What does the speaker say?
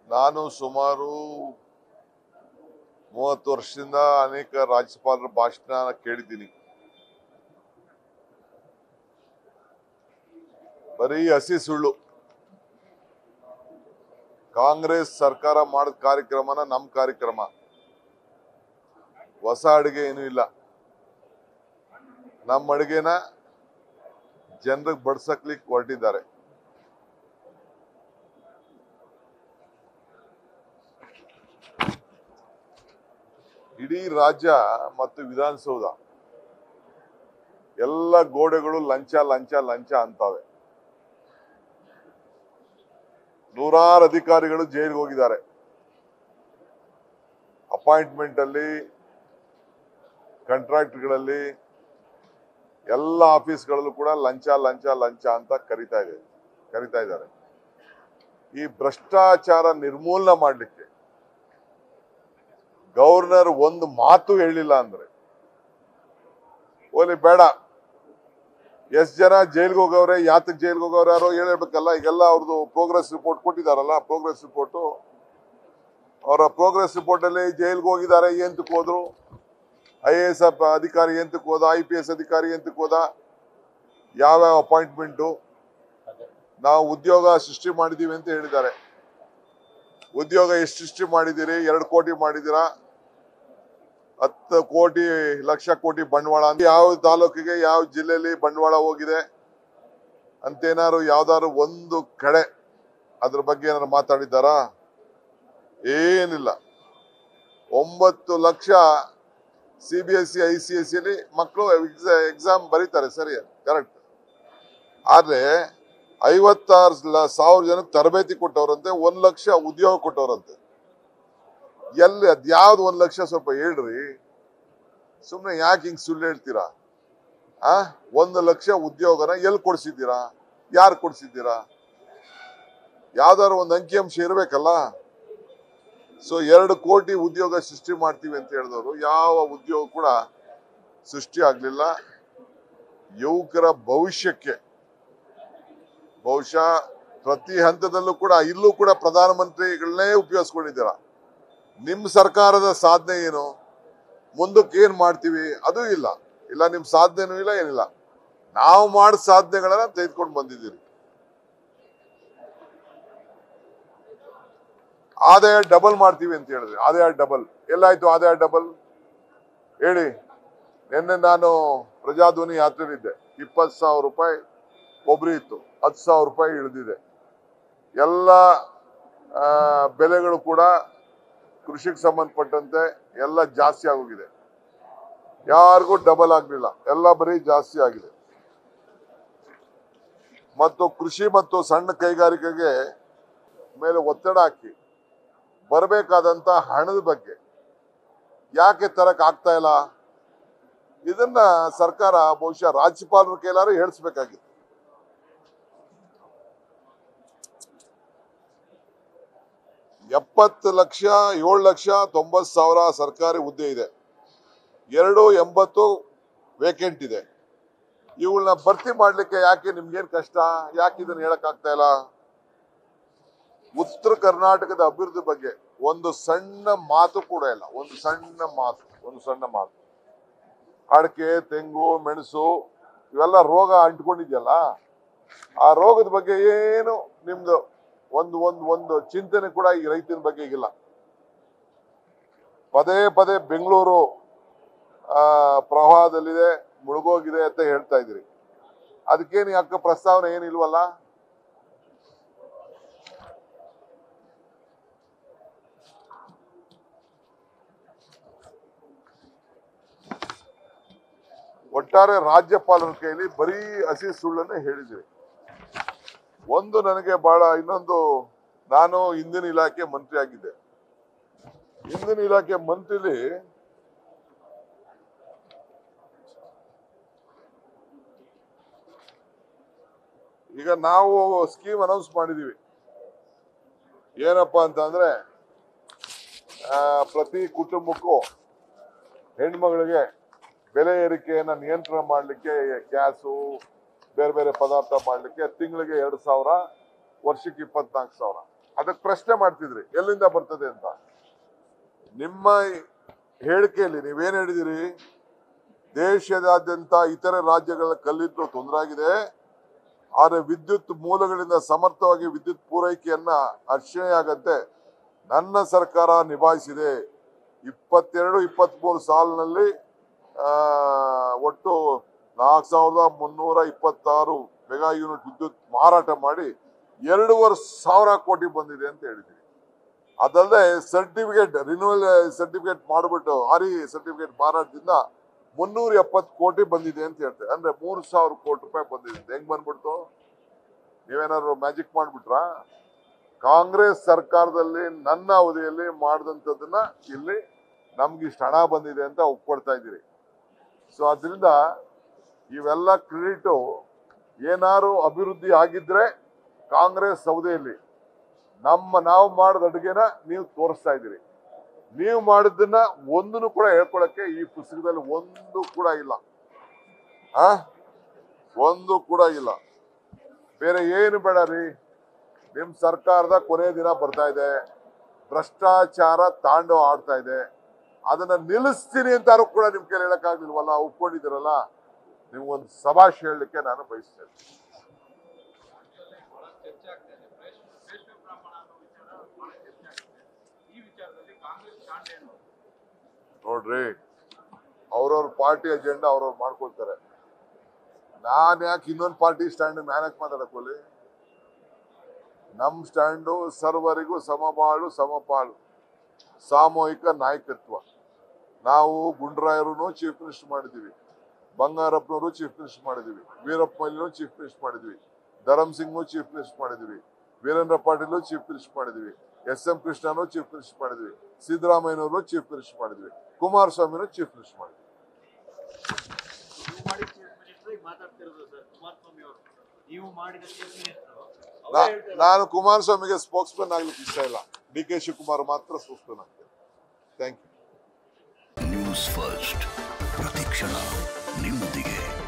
ನಾನು ಸುಮಾರು ಮೂವತ್ತು ವರ್ಷದಿಂದ ಅನೇಕ ರಾಜ್ಯಪಾಲರ ಭಾಷಣ ಕೇಳಿದ್ದೀನಿ ಬರೀ ಹಸಿ ಸುಳ್ಳು ಕಾಂಗ್ರೆಸ್ ಸರ್ಕಾರ ಮಾಡಿದ ಕಾರ್ಯಕ್ರಮನ ನಮ್ಮ ಕಾರ್ಯಕ್ರಮ ಹೊಸ ಅಡುಗೆ ಏನೂ ಇಲ್ಲ ನಮ್ಮ ಅಡುಗೆನ ಜನರಿಗೆ ಬಡ್ಸಕ್ಲಿಕ್ಕೆ ಹೊರಟಿದ್ದಾರೆ ಇಡೀ ರಾಜ್ಯ ಮತ್ತು ವಿಧಾನಸೌಧ ಎಲ್ಲ ಗೋಡೆಗಳು ಲಂಚ ಲಂಚ ಲಂಚ ಅಂತವೆ ನೂರಾರು ಅಧಿಕಾರಿಗಳು ಜೈಲಿಗೆ ಹೋಗಿದ್ದಾರೆ ಅಪಾಯಿಂಟ್ಮೆಂಟ್ ಅಲ್ಲಿ ಕಾಂಟ್ರಾಕ್ಟ್ಗಳಲ್ಲಿ ಎಲ್ಲ ಆಫೀಸ್ಗಳಲ್ಲೂ ಕೂಡ ಲಂಚ ಲಂಚ ಲಂಚ ಅಂತ ಕರಿತಾ ಇದೆ ಕರಿತಾ ಇದ್ದಾರೆ ಈ ಭ್ರಷ್ಟಾಚಾರ ನಿರ್ಮೂಲನೆ ಮಾಡಲಿಕ್ಕೆ ಗವರ್ನರ್ ಒಂದು ಮಾತು ಹೇಳಿಲ್ಲ ಅಂದ್ರೆ ಓಲಿ ಬೇಡ ಎಷ್ಟ್ ಜನ ಜೈಲ್ಗೆ ಹೋಗವ್ರೆ ಯಾತಕ್ ಜೈಲ್ಗೆ ಹೋಗವ್ರೆ ಯಾರೋ ಹೇಳಬೇಕಲ್ಲ ಈಗೆಲ್ಲ ಅವ್ರದ್ದು ಪ್ರೋಗ್ರೆಸ್ ರಿಪೋರ್ಟ್ ಕೊಟ್ಟಿದಾರಲ್ಲ ಪ್ರೋಗ್ರೆಸ್ ರಿಪೋರ್ಟ್ ಅವರ ಪ್ರೋಗ್ರೆಸ್ ರಿಪೋರ್ಟ್ ಅಲ್ಲಿ ಜೈಲ್ಗೆ ಹೋಗಿದ್ದಾರೆ ಎಂತಕ್ಕೆ ಹೋದ್ರು ಐ ಎ ಎಸ್ ಅಧಿಕಾರಿ ಎಂತಕ್ಕೆ ಹೋದ ಐ ಪಿ ಎಸ್ ಅಧಿಕಾರಿ ಎಂತಕ್ಕೆ ಹೋದ ಯಾವ್ಯಾವ ಅಪಾಯಿಂಟ್ಮೆಂಟು ನಾವು ಉದ್ಯೋಗ ಸೃಷ್ಟಿ ಮಾಡಿದೀವಿ ಅಂತ ಹೇಳಿದ್ದಾರೆ ಉದ್ಯೋಗ ಎಷ್ಟು ಸೃಷ್ಟಿ ಮಾಡಿದ್ದೀರಿ ಎರಡು ಕೋಟಿ ಮಾಡಿದ್ದೀರಾ ಹತ್ತು ಕೋಟಿ ಲಕ್ಷ ಕೋಟಿ ಬಂಡವಾಳ ಅಂತ ಯಾವ ತಾಲೂಕಿಗೆ ಯಾವ ಜಿಲ್ಲೆಯಲ್ಲಿ ಬಂಡವಾಳ ಹೋಗಿದೆ ಅಂತೇನಾದ್ರು ಯಾವ್ದಾದ್ರು ಒಂದು ಕಡೆ ಅದ್ರ ಬಗ್ಗೆ ಏನಾದ್ರು ಮಾತಾಡಿದ್ದಾರಾ ಏನಿಲ್ಲ ಒಂಬತ್ತು ಲಕ್ಷ C B S C I C S ಸಿಲಿ ಮಕ್ಕಳು ಎಕ್ಸಾಮ್ ಬರೀತಾರೆ ಸರಿ ಕರೆಕ್ಟ್ ಆದ್ರೆ ಐವತ್ತಾರು ಲ- ಸಾವಿರ ಜನಕ್ಕೆ ತರಬೇತಿ ಕೊಟ್ಟವ್ರಂತೆ ಒಂದ್ ಲಕ್ಷ ಉದ್ಯೋಗ ಕೊಟ್ಟವ್ರಂತೆ ಎಲ್ಲಿ ಅದ್ಯಾವ್ದು ಒಂದ್ ಲಕ್ಷ ಸ್ವಲ್ಪ ಹೇಳ್ರಿ ಸುಮ್ನೆ ಯಾಕೆ ಹಿಂಗ್ ಸುಳ್ಳು ಹೇಳ್ತೀರಾ ಆ ಒಂದು ಲಕ್ಷ ಉದ್ಯೋಗನ ಎಲ್ಲಿ ಕೊಡ್ಸಿದ್ದೀರಾ ಯಾರು ಕೊಡ್ಸಿದ್ದೀರಾ ಯಾವ್ದಾದ್ರು ಒಂದು ಅಂಕಿಅಂಶ ಇರ್ಬೇಕಲ್ಲ ಸೊ ಎರಡು ಕೋಟಿ ಉದ್ಯೋಗ ಸೃಷ್ಟಿ ಮಾಡ್ತೀವಿ ಅಂತ ಹೇಳಿದವರು ಯಾವ ಉದ್ಯೋಗ ಕೂಡ ಸೃಷ್ಟಿ ಆಗ್ಲಿಲ್ಲ ಯುವಕರ ಭವಿಷ್ಯಕ್ಕೆ ಬಹುಶಃ ಪ್ರತಿ ಹಂತದಲ್ಲೂ ಕೂಡ ಇಲ್ಲೂ ಕೂಡ ಪ್ರಧಾನಮಂತ್ರಿಗಳನ್ನೇ ಉಪಯೋಗಿಸ್ಕೊಂಡಿದ್ದೀರ ನಿಮ್ ಸರ್ಕಾರದ ಸಾಧನೆ ಏನು ಮುಂದಕ್ಕೆ ಏನ್ ಮಾಡ್ತೀವಿ ಅದು ಇಲ್ಲ ಇಲ್ಲ ನಿಮ್ ಸಾಧನೆನೂ ಇಲ್ಲ ಏನಿಲ್ಲ ನಾವು ಮಾಡಿದ ಸಾಧನೆಗಳನ್ನ ತೆಗೆದುಕೊಂಡು ಬಂದಿದ್ದೀರಿ ಆದಾಯ ಡಬಲ್ ಮಾಡ್ತೀವಿ ಅಂತ ಹೇಳಿದ್ರಿ ಆದಾಯ ಡಬಲ್ ಎಲ್ಲಾಯ್ತು ಆದಾಯ ಡಬಲ್ ಹೇಳಿ ನಿನ್ನೆ ನಾನು ಪ್ರಜಾಧ್ವನಿ ಯಾತ್ರೆಲಿದ್ದೆ ಇಪ್ಪತ್ತು ಸಾವಿರ ರೂಪಾಯಿ ಕೊಬ್ಬರಿ ಇತ್ತು ಹತ್ತು ಸಾವಿರ ರೂಪಾಯಿ ಇಳಿದಿದೆ ಎಲ್ಲ ಆ, ಬೆಲೆಗಳು ಕೂಡ ಕೃಷಿಗೆ ಸಂಬಂಧಪಟ್ಟಂತೆ ಎಲ್ಲ ಜಾಸ್ತಿ ಆಗೋಗಿದೆ ಯಾರಿಗೂ ಡಬಲ್ ಆಗ್ಲಿಲ್ಲ ಎಲ್ಲ ಬರೀ ಜಾಸ್ತಿ ಆಗಿದೆ ಮತ್ತು ಕೃಷಿ ಮತ್ತು ಸಣ್ಣ ಕೈಗಾರಿಕೆಗೆ ಮೇಲೆ ಒತ್ತಡ ಹಾಕಿ ಬರಬೇಕಾದಂತ ಹಣದ ಬಗ್ಗೆ ಯಾಕೆ ತರಕ್ ಆಗ್ತಾ ಇಲ್ಲ ಇದನ್ನ ಸರ್ಕಾರ ಬಹುಶಃ ರಾಜ್ಯಪಾಲರ ಕೈಲಾರು ಹೇಳಿಸ್ಬೇಕಾಗಿತ್ತು ಎಪ್ಪತ್ತು ಲಕ್ಷ ಏಳು ಲಕ್ಷ ತೊಂಬತ್ತು ಸಾವಿರ ಸರ್ಕಾರಿ ಹುದ್ದೆ ಇದೆ ಎರಡು ಎಂಬತ್ತು ವೇಕೆಂಟ್ ಇದೆ ಇವುಗಳನ್ನ ಭರ್ತಿ ಮಾಡ್ಲಿಕ್ಕೆ ಯಾಕೆ ನಿಮ್ಗೇನ್ ಕಷ್ಟ ಯಾಕೆ ಇದನ್ನ ಹೇಳಕ್ ಆಗ್ತಾ ಇಲ್ಲ ಉತ್ತರ ಕರ್ನಾಟಕದ ಅಭಿವೃದ್ಧಿ ಬಗ್ಗೆ ಒಂದು ಸಣ್ಣ ಮಾತು ಕೂಡ ಇಲ್ಲ ಒಂದು ಸಣ್ಣ ಮಾತು ಒಂದು ಸಣ್ಣ ಮಾತು ಅಡಿಕೆ ತೆಂಗು ಮೆಣಸು ಇವೆಲ್ಲ ರೋಗ ಅಂಟ್ಕೊಂಡಿದ್ಯಲ್ಲ ಆ ರೋಗದ ಬಗ್ಗೆ ಏನು ನಿಮ್ದು ಒಂದು ಒಂದು ಒಂದು ಚಿಂತನೆ ಕೂಡ ಈ ರೈತನ ಬಗ್ಗೆ ಈಗಿಲ್ಲ ಪದೇ ಪದೇ ಬೆಂಗಳೂರು ಆ ಪ್ರವಾಹದಲ್ಲಿದೆ ಮುಳುಗೋಗಿದೆ ಅಂತ ಹೇಳ್ತಾ ಇದ್ರಿ ಅದಕ್ಕೇನು ಯಾಕೆ ಪ್ರಸ್ತಾವನೆ ಏನಿಲ್ವಲ್ಲ ಒಟ್ಟಾರೆ ರಾಜ್ಯಪಾಲರ ಕೈಲಿ ಬರೀ ಹಸಿ ಸುಳ್ಳನ್ನೇ ಹೇಳಿದ್ರಿ ಒಂದು ನನಗೆ ಬಹಳ ಇನ್ನೊಂದು ನಾನು ಇಂಧನ ಇಲಾಖೆ ಮಂತ್ರಿ ಆಗಿದ್ದೆ ಇಂಧನ ಇಲಾಖೆ ಮಂತ್ರಿಲಿ ಈಗ ನಾವು ಸ್ಕೀಮ್ ಅನೌನ್ಸ್ ಮಾಡಿದೀವಿ ಏನಪ್ಪಾ ಅಂತ ಅಂದ್ರೆ ಆ, ಪ್ರತಿ ಕುಟುಂಬಕ್ಕೂ ಹೆಣ್ಮಗಳಿಗೆ ಬೆಲೆ ಏರಿಕೆಯನ್ನ ನಿಯಂತ್ರಣ ಮಾಡಲಿಕ್ಕೆ ಗ್ಯಾಸು ಬೇರೆ ಬೇರೆ ಪದಾರ್ಥ ಮಾಡಲಿಕ್ಕೆ ತಿಂಗಳಿಗೆ ಎರಡು ಸಾವಿರ ವರ್ಷಕ್ಕೆ ಇಪ್ಪತ್ನಾಲ್ಕು ಸಾವಿರ ಅದಕ್ಕೆ ಪ್ರಶ್ನೆ ಮಾಡ್ತಿದ್ರಿ ಎಲ್ಲಿಂದ ಬರ್ತದೆ ಅಂತ ನಿಮ್ಮ ಹೇಳಿಕೆಯಲ್ಲಿ ನೀವೇನ್ ಹೇಳಿದಿರಿ ದೇಶದಾದ್ಯಂತ ಇತರೆ ರಾಜ್ಯಗಳ ಕಲ್ಲಿದ್ದು ತೊಂದರೆ ಆಗಿದೆ ಆದರೆ ವಿದ್ಯುತ್ ಮೂಲಗಳಿಂದ ಸಮರ್ಥವಾಗಿ ವಿದ್ಯುತ್ ಪೂರೈಕೆಯನ್ನ ಅರ್ಚನೆಯಾಗಂತೆ ನನ್ನ ಸರ್ಕಾರ ನಿಭಾಯಿಸಿದೆ ಇಪ್ಪತ್ತೆರಡು ಇಪ್ಪತ್ಮೂರು ಸಾಲಿನಲ್ಲಿ ಆ, ಒಟ್ಟು ನಾಲ್ಕು ಸಾವಿರದ ಮುನ್ನೂರ ಇಪ್ಪತ್ತಾರು ಮೆಗಾ ಯೂನಿಟ್ ವಿದ್ಯುತ್ ಮಾರಾಟ ಮಾಡಿ ಎರಡೂವರೆ ಸಾವಿರ ಕೋಟಿ ಬಂದಿದೆ ಅಂತ ಹೇಳಿದ್ವಿ ಅದಲ್ಲದೆ ಸರ್ಟಿಫಿಕೇಟ್ ರಿನ್ಯೂವಲ್ ಸರ್ಟಿಫಿಕೇಟ್ ಮಾಡಿಬಿಟ್ಟು ಆರಿ ಸರ್ಟಿಫಿಕೇಟ್ ಮಾರಾಟದಿಂದ ಮುನ್ನೂರ ಎಪ್ಪತ್ತು ಕೋಟಿ ಬಂದಿದೆ ಅಂತ ಹೇಳ್ತಾರೆ ಅಂದ್ರೆ ಮೂರು ಸಾವಿರ ಕೋಟಿ ರೂಪಾಯಿ ಬಂದಿದೆ ಹೆಂಗ್ ಬಂದ್ಬಿಡ್ತು ನೀವೇನಾದ್ರು ಮ್ಯಾಜಿಕ್ ಮಾಡ್ಬಿಟ್ರಾ ಕಾಂಗ್ರೆಸ್ ಸರ್ಕಾರದಲ್ಲಿ ನನ್ನ ಅವಧಿಯಲ್ಲಿ ಮಾಡಿದಂಥದ್ದನ್ನ ಇಲ್ಲಿ ನಮ್ಗೆ ಇಷ್ಟು ಹಣ ಬಂದಿದೆ ಅಂತ ಒಪ್ಕೊಳ್ತಾ ಇದ್ದೀರಿ ಸೊ ಅದರಿಂದ ಇವೆಲ್ಲ ಕ್ರೆಡಿಟು ಏನಾರು ಅಭಿವೃದ್ಧಿ ಆಗಿದ್ರೆ ಕಾಂಗ್ರೆಸ್ ಅವಧಿಯಲ್ಲಿ ನಮ್ಮ ನಾವು ಮಾಡಿದ ಅಡುಗೆನ ನೀವು ತೋರಿಸ್ತಾ ಇದ್ದೀರಿ ನೀವು ಮಾಡಿದ್ದನ್ನ ಒಂದನ್ನು ಕೂಡ ಹೇಳ್ಕೊಳಕ್ಕೆ ಈ ಪುಸ್ತಕದಲ್ಲಿ ಒಂದು ಕೂಡ ಇಲ್ಲ ಆ ಒಂದು ಕೂಡ ಇಲ್ಲ ಬೇರೆ ಏನು ಬೇಡ ರೀ ನಿಮ್ ಸರ್ಕಾರದ ಕೊನೆ ದಿನ ಬರ್ತಾ ಇದೆ ಭ್ರಷ್ಟಾಚಾರ ತಾಂಡವ ಆಡ್ತಾ ಇದೆ ಅದನ್ನ ನಿಲ್ಲಿಸ್ತೀನಿ ಅಂತಾರು ಕೂಡ ನಿಮ್ ಕೈಲಿ ಹೇಳಕ್ಕಾಗ್ಲಿಲ್ವಲ್ಲ ಒಪ್ಕೊಂಡಿದ್ದೀರಲ್ಲ ನಿಮ್ಗೊಂದು ಸಭಾಷ್ ಹೇಳಲಿಕ್ಕೆ ನಾನು ಬಯಸ್ತೇನೆ ಬಹಳ ಚರ್ಚೆ ಆಗ್ತಾ ಇದೆ ರೇಷ್ಮೆ ರೇಷ್ಮೆ ಬ್ರಾಹ್ಮಣ ಅನ್ನೋ ವಿಚಾರ ಬಹಳ ಚರ್ಚೆ ಆಗ್ತಿದೆ ಈ ವಿಚಾರದಲ್ಲಿ ಕಾಂಗ್ರೆಸ್ ಸ್ಟ್ಯಾಂಡ್ ಏನು ನೋಡ್ರಿ ಅವ್ರವ್ರ ಪಾರ್ಟಿ ಅಜೆಂಡಾ ಅವ್ರವ್ರು ಮಾಡ್ಕೊಳ್ತಾರೆ ನಾನ್ ಯಾಕೆ ಇನ್ನೊಂದು ಪಾರ್ಟಿ ಸ್ಟ್ಯಾಂಡ್ ಮ್ಯಾನೇಜ್ ಮಾತಾಡಕ್ ಹೋಗ್ಲಿ ನಮ್ ಸ್ಟ್ಯಾಂಡು ಸರ್ವರಿಗೂ ಸಮಬಾಳು ಸಮಪಾಳು ಸಾಮೂಹಿಕ ನಾಯಕತ್ವ ನಾವು ಗುಂಡ್ರಾಯರು ಚೀಫ್ ಮಿನಿಸ್ಟರ್ ಮಾಡಿದೀವಿ ಬಂಗಾರಪ್ಪನವರು ಚೀಫ್ ಮಿನಿಸ್ಟರ್ ಮಾಡಿದೀವಿ ವೀರಪ್ಪ ಮೊಯ್ಲಿನೂ ಚೀಫ್ ಮಿನಿಸ್ಟರ್ ಮಾಡಿದ್ವಿ ಧರಮ್ ಸಿಂಗ್ನು ಚೀಫ್ ಮಿನಿಸ್ಟರ್ ಮಾಡಿದ್ವಿ ವೀರೇಂದ್ರ ಪಾಟೀಲ್ ಚೀಫ್ ಮಿನಿಸ್ಟರ್ ಮಾಡಿದ್ವಿ ಎಸ್ ಎಂ ಕೃಷ್ಣನು ಚೀಫ್ ಮಿನಿಸ್ಟರ್ ಮಾಡಿದ್ವಿ ಸಿದ್ದರಾಮಯ್ಯನವರು ಚೀಫ್ ಮಿನಿಸ್ಟರ್ ಮಾಡಿದ್ವಿ ಕುಮಾರಸ್ವಾಮಿನೂ ಚೀಫ್ ಮಿನಿಸ್ಟರ್ ಮಾಡಿದ್ವಿ ನೀವು ಮಾಡಿದ ಚೀಫ್ ಮಿನಿಸ್ಟರ್ ಈಗ ಮಾತಾಡ್ತಿರೋದು ಸರ್ ಕುಮಾರಸ್ವಾಮಿ ಅವರು ನೀವು ಮಾಡಿದ ಚೀಫ್ ಮಿನಿಸ್ಟರ್ ನಾ- ನಾನು ಕುಮಾರಸ್ವಾಮಿಗೆ ಸ್ಪೋಕ್ಸ್ಮನ್ ಆಗ್ಲಿಕ್ಕೆ ಇಷ್ಟ ಇಲ್ಲ ಡಿ ಕೆ ಶಿವಕುಮಾರ್ ಮಾತ್ರ ಸ್ಪೋಕ್ಸ್ಮನ್ ಆಗ್ತೇನೆ ಥ್ಯಾಂಕ್ ಯು ನ್ಯೂಸ್ ಫಸ್ಟ್ ಪ್ರತಿಕ್ಷಣ ನಿಮ್ಮೊಂದಿಗೆ